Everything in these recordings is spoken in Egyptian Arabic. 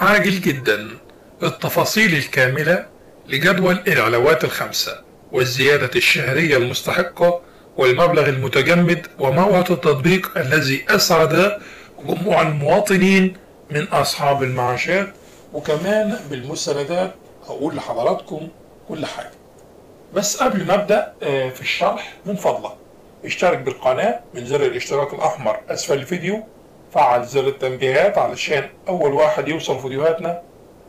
عاجل جدا التفاصيل الكاملة لجدول العلاوات الخمسة والزيادة الشهرية المستحقة والمبلغ المتجمد وموعد التطبيق الذي أسعد جموع المواطنين من أصحاب المعاشات وكمان بالمستندات هقول لحضراتكم كل حاجة بس قبل ما أبدأ آه، في الشرح من فضلك اشترك بالقناة من زر الاشتراك الأحمر أسفل الفيديو فعل زر التنبيهات علشان أول واحد يوصل فيديوهاتنا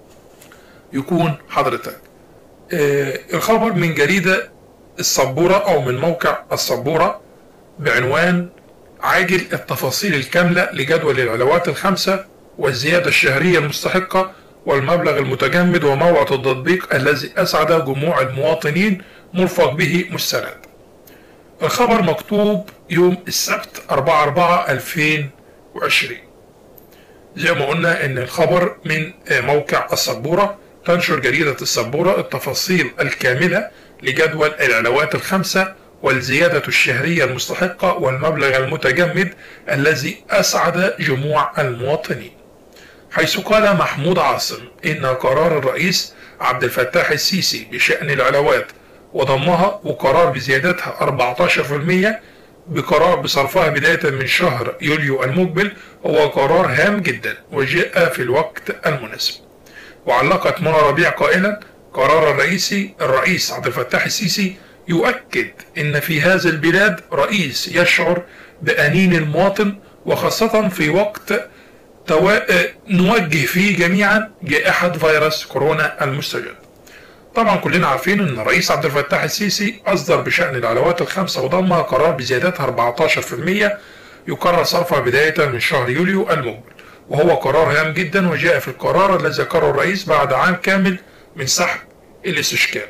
يكون حضرتك آه، الخبر من جريدة السبورة أو من موقع السبورة بعنوان عاجل التفاصيل الكاملة لجدول العلاوات الخمسة والزيادة الشهرية المستحقة والمبلغ المتجمد وموعد التطبيق الذي أسعد جموع المواطنين مرفق به مستند الخبر مكتوب يوم السبت 4 4 2020 زي ما قلنا ان الخبر من موقع السبورة تنشر جريدة السبورة التفاصيل الكاملة لجدول العلاوات الخمسة والزيادة الشهرية المستحقة والمبلغ المتجمد الذي أسعد جموع المواطنين حيث قال محمود عاصم إن قرار الرئيس عبد الفتاح السيسي بشأن العلاوات وضمها وقرار بزيادتها 14% بقرار بصرفها بداية من شهر يوليو المقبل هو قرار هام جدا وجاء في الوقت المناسب وعلقت منى ربيع قائلا قرار الرئيسي الرئيس عبد الفتاح السيسي يؤكد ان في هذه البلاد رئيس يشعر بانين المواطن وخاصة في وقت توا... نوجه فيه جميعا جائحة فيروس كورونا المستجد طبعا كلنا عارفين ان الرئيس عبد الفتاح السيسي اصدر بشأن العلاوات الخمسة وضمها قرار بزيادتها 14% يقرر صرفها بداية من شهر يوليو المقبل وهو قرار هام جدا وجاء في القرار الذي ذكره الرئيس بعد عام كامل من سحب الاستشكال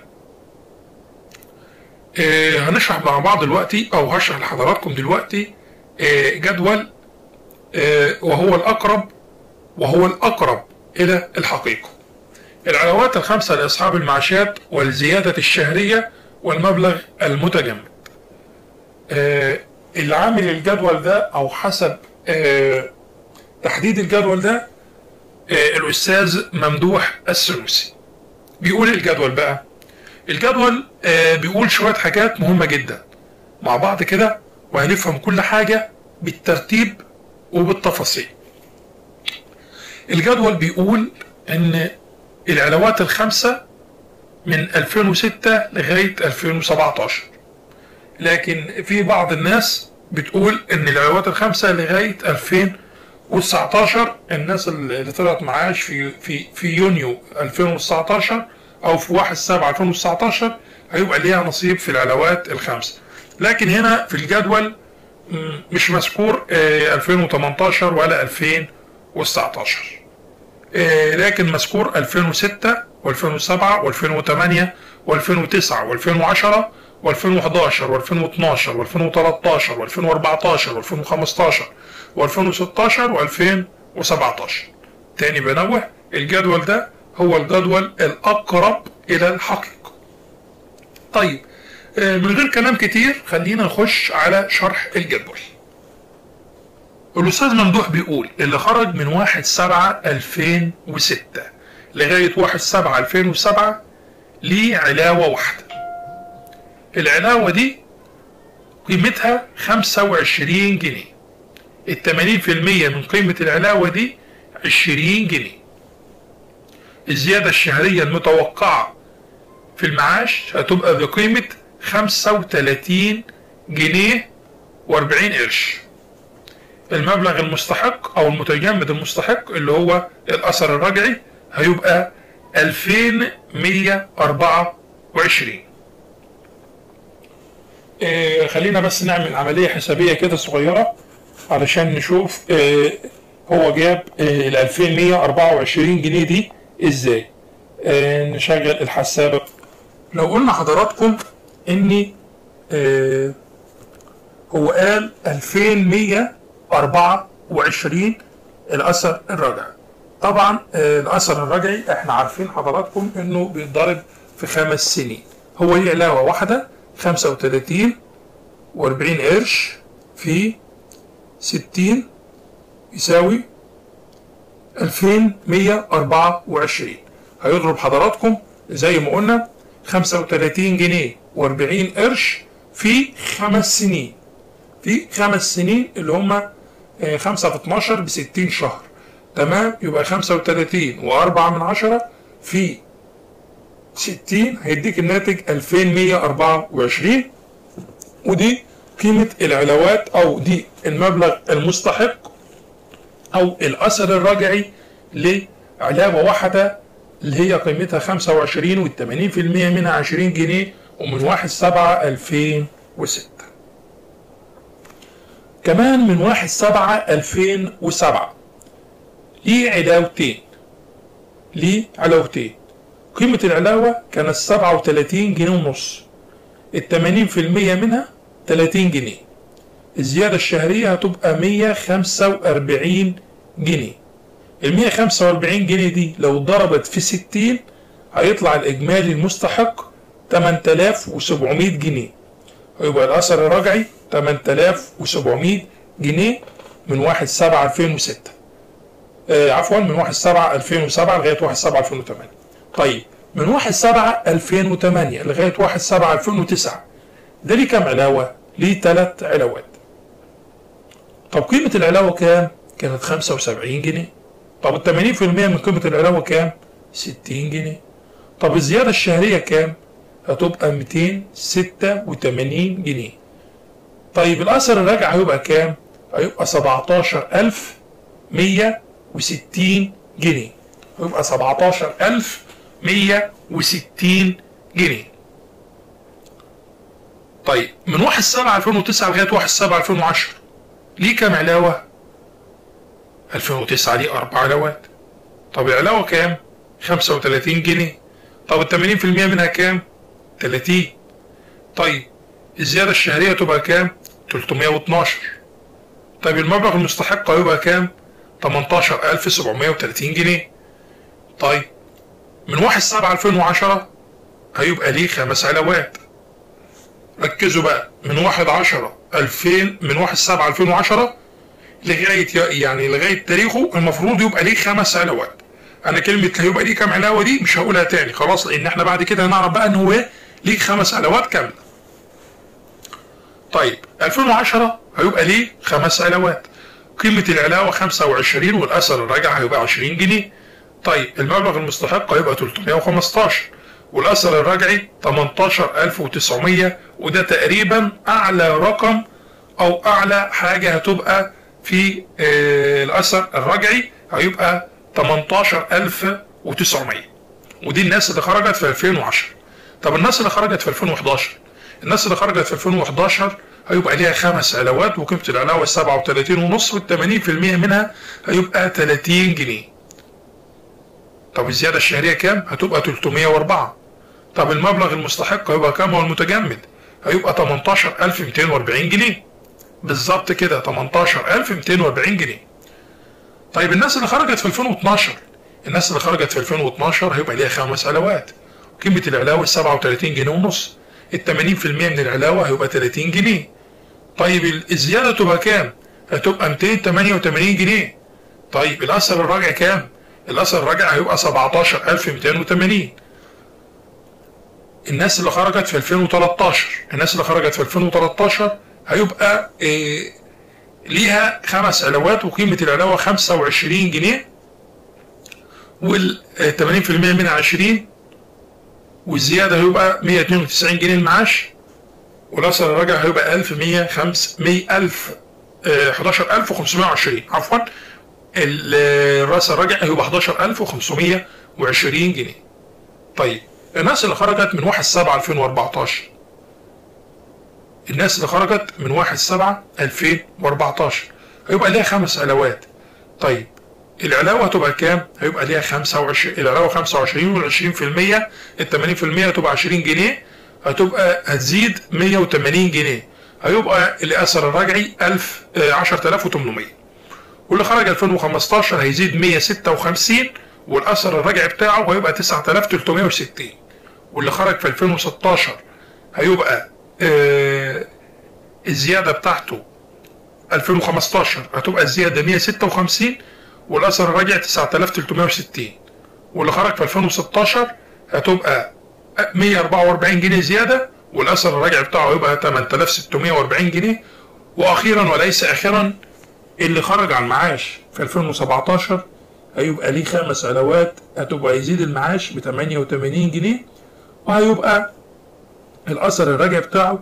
آه هنشرح مع بعض دلوقتي او هشرح لحضراتكم دلوقتي آه جدول آه وهو الاقرب وهو الاقرب الى الحقيقه العلاوات الخمسه لاصحاب المعاشات والزياده الشهريه والمبلغ المتجمد آه اللي عامل الجدول ده او حسب آه تحديد الجدول ده آه الاستاذ ممدوح السنوسي بيقول الجدول بقى الجدول آه بيقول شويه حاجات مهمه جدا مع بعض كده وهنفهم كل حاجه بالترتيب وبالتفاصيل الجدول بيقول ان العلاوات الخمسه من 2006 لغايه 2017 لكن في بعض الناس بتقول ان العلاوات الخمسه لغايه 2019 الناس اللي طلعت معاش في في في يونيو 2019 او في 1 7 2019 هيبقى ليها نصيب في العلاوات الخمسه لكن هنا في الجدول مش مذكور 2018 ولا 2019 لكن مذكور 2006 و2007 و2008 و2009 و2010 و2011 و2012 و2013 و2014 و2015 و2016 و2017 تاني بنوه الجدول ده هو الجدول الأقرب إلى الحقيقة طيب من غير كلام كتير خلينا نخش على شرح الجدول الأستاذ ممدوح بيقول اللي خرج من 1 7 2006 لغاية 1 7 2007 ليه علاوة واحدة العلاوة دي قيمتها 25 جنيه ال 80% من قيمة العلاوة دي 20 جنيه الزيادة الشهرية المتوقعة في المعاش هتبقى بقيمة 35 جنيه و40 قرش المبلغ المستحق او المتجمد المستحق اللي هو الاثر الرجعي هيبقى 2124 إيه خلينا بس نعمل عملية حسابية كده صغيرة علشان نشوف إيه هو جاب إيه ال 2124 جنيه دي ازاي إيه نشغل الحسابة لو قلنا حضراتكم اني إيه هو قال 2124 الاثر الرجعي طبعا آه الاثر الرجعي احنا عارفين حضراتكم انه بيتضرب في خمس سنين هو هي علاوه واحده 35 و40 قرش في 60 يساوي 2124 هيضرب حضراتكم زي ما قلنا 35 جنيه و40 قرش في خمس سنين في خمس سنين اللي هم 5 في 12 ب 60 شهر تمام يبقى 35 و4 من عشرة في 60 هيديك الناتج 2124 ودي قيمة العلاوات أو دي المبلغ المستحق أو الأثر الرجعي لعلاوة واحدة اللي هي قيمتها 25 وال 80% منها 20 جنيه ومن 1 7 2006 كمان من 1 7 2007 ليه علاوتين ليه علاوتين قيمة العلاوة كانت 37 جنيه ونص ال 80% منها 30 جنيه الزيادة الشهرية هتبقى 145 جنيه ال 145 جنيه دي لو ضربت في 60 هيطلع الإجمالي المستحق 8700 جنيه ويبقى الأثر الرجعي 8700 جنيه من 1 7 2006 آه عفوا من 1 7 2007 لغاية 1 7 2008 طيب من 1 7 2008 لغاية 1 7 2009 ده ليه كام علاوة؟ ليه ثلاث علاوات طب قيمة العلاوة كام؟ كانت 75 جنيه طب ال 80% من قيمة العلاوة كام؟ 60 جنيه طب الزيادة الشهرية كام؟ هتبقى 286 جنيه طيب الأثر الراجع هيبقى كام؟ هيبقى 17160 جنيه هيبقى 17160 جنيه طيب من 1 7 2009 لغايه 1 7 2010 ليه كام علاوه؟ 2009 ليه اربع علاوات طب العلاوه كام؟ 35 جنيه طب ال 80% منها كام؟ 30 طيب الزياده الشهريه تبقى كام؟ 312 طيب المبلغ المستحق هيبقى كام؟ 18730 جنيه طيب من 1 7 2010 هيبقى ليه خمس علاوات ركزوا بقى من 1 10 2000 من 1 7 2010 لغايه يعني لغايه تاريخه المفروض يبقى ليه خمس علاوات انا كلمه هيبقى ليه كام علاوه دي مش هقولها تاني خلاص لان احنا بعد كده هنعرف بقى ان هو ليه خمس علاوات كامله طيب 2010 هيبقى ليه خمس علاوات قيمة العلاوة 25 والأثر الراجع هيبقى 20 جنيه طيب المبلغ المستحق هيبقى 315 والأثر الرجعي 18900 وده تقريبا أعلى رقم أو أعلى حاجة هتبقى في آه الأثر الرجعي هيبقى 18900 ودي الناس اللي خرجت في 2010 طب الناس اللي خرجت في 2011 الناس اللي خرجت في 2011 هيبقى ليها خمس علاوات وقيمة العلاوة 37 ونص وال 80% منها هيبقى 30 جنيه. طب الزيادة الشهرية كام؟ هتبقى 304. طب المبلغ المستحق هيبقى كام هو المتجمد؟ هيبقى 18240 جنيه. بالظبط كده 18240 جنيه. طيب الناس اللي خرجت في 2012 الناس اللي خرجت في 2012 هيبقى ليها خمس علاوات. قيمة العلاوة 37 جنيه ونص. ال 80% من العلاوة هيبقى 30 جنيه. طيب الزيادة تبقى كام؟ هتبقى 288 جنيه. طيب الأثر الراجع كام؟ الأثر الراجع هيبقى 17280. الناس اللي خرجت في 2013 الناس اللي خرجت في 2013 هيبقى إيه ليها خمس علاوات وقيمة العلاوة 25 جنيه وال 80% منها 20 والزيادة هيبقى 192 جنيه المعاش والأثر الراجع هيبقى 1105 1000 11520 عفوا الرأس الراجع هيبقى 11520 جنيه طيب الناس اللي خرجت من 1 7 2014 الناس اللي خرجت من 1 7 2014 هيبقى ليها خمس علاوات طيب العلاوة هتبقى كام؟ هيبقى ليها 25 العلاوة 25 وال 20% ال 80% هتبقى 20 جنيه هتبقى هتزيد 180 جنيه هيبقى الأثر الرجعي 1000 10800 واللي خرج 2015 هيزيد 156 والأثر الرجعي بتاعه هيبقى 9360 واللي خرج في 2016 هيبقى آه الزيادة بتاعته 2015 هتبقى الزيادة 156 والاثر الراجع 9360 واللي خرج في 2016 هتبقى 144 جنيه زياده والاثر الراجع بتاعه يبقى 8640 جنيه واخيرا وليس اخرا اللي خرج على المعاش في 2017 هيبقى ليه خمس علاوات هتبقى يزيد المعاش ب 88 جنيه وهيبقى الاثر الراجع بتاعه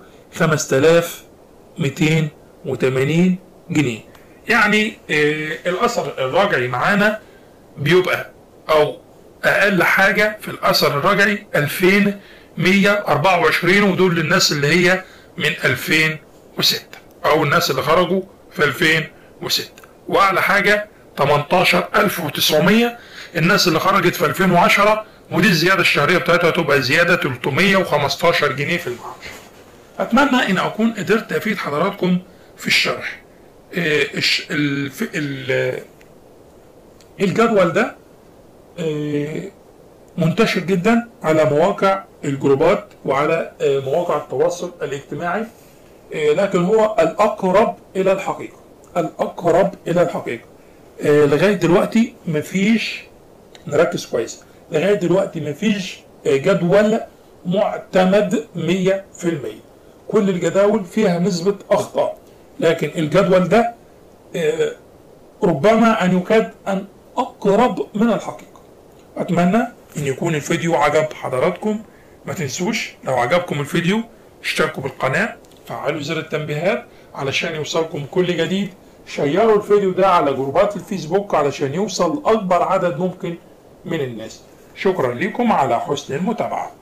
5280 جنيه يعني آه الاثر الرجعي معانا بيبقى او اقل حاجه في الاثر الرجعي 2124 ودول للناس اللي هي من 2006 او الناس اللي خرجوا في 2006 واعلى حاجه 18900 الناس اللي خرجت في 2010 ودي الزياده الشهريه بتاعتها تبقى زياده 315 جنيه في المعاش. اتمنى ان اكون قدرت افيد حضراتكم في الشرح. آه، الش- الف- ال- الجدول ده آه، منتشر جدا على مواقع الجروبات وعلى آه، مواقع التواصل الاجتماعي آه، لكن هو الأقرب إلى الحقيقة الأقرب إلى الحقيقة آه، لغاية دلوقتي مفيش نركز كويس لغاية دلوقتي مفيش آه، جدول معتمد 100% كل الجداول فيها نسبة أخطاء لكن الجدول ده آه، ربما أن يكاد أن أقرب من الحقيقة أتمنى أن يكون الفيديو عجب حضراتكم ما تنسوش لو عجبكم الفيديو اشتركوا بالقناة فعلوا زر التنبيهات علشان يوصلكم كل جديد شيروا الفيديو ده على جروبات الفيسبوك علشان يوصل أكبر عدد ممكن من الناس شكرا لكم على حسن المتابعة